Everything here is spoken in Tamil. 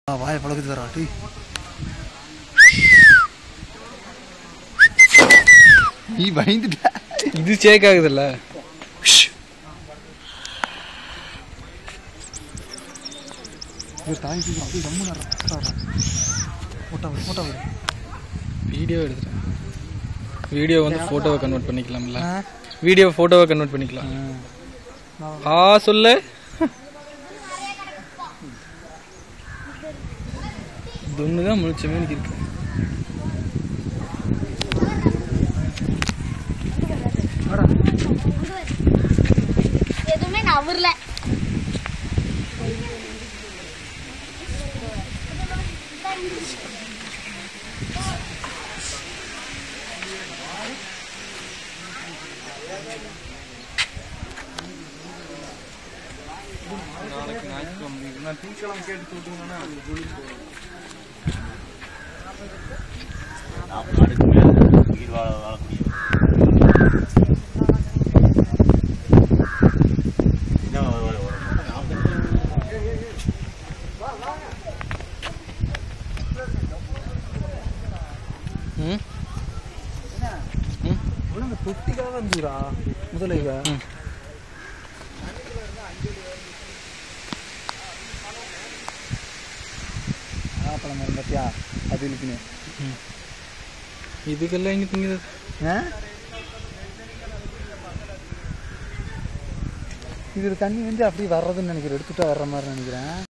வாயை பழகுது வரா டீ நீ பயந்துட்ட இது சேக் ஆகுதுல்ல இது தாய் சீக்கிரம் அப்படியே கம்மு மொட்டா விடு மொட்டா விடு வீடியோ எடுத்துட்டேன் வீடியோ வந்து ஃபோட்டோவை கன்வெர்ட் பண்ணிக்கலாம்ல வீடியோ ஃபோட்டோவை கன்வெர்ட் பண்ணிக்கலாம் ஆ சொல்லு துன்னு தான் முழிச்சமே எனக்கு இருக்கு எதுவுமே நவரல நாட்டுக்கு மேல உயிர் வாழ வாழக்கூடிய இன்னும் ஒரு- ஒரு- ஒரு ம் ஒழுங்கு தொட்டிக்காக இருந்துடா முதல்ல இவ ம். ஆப்பளம் மரம் பார்த்தியா அது இருக்குன்னு இதுக்கெல்லாம் இங்கே திங்குது ஆ இது தண்ணி வந்து அப்படியே வர்றதுன்னு நினைக்கிறேன் எடுத்துட்டா வர்ற மாதிரி நினைக்கிறேன்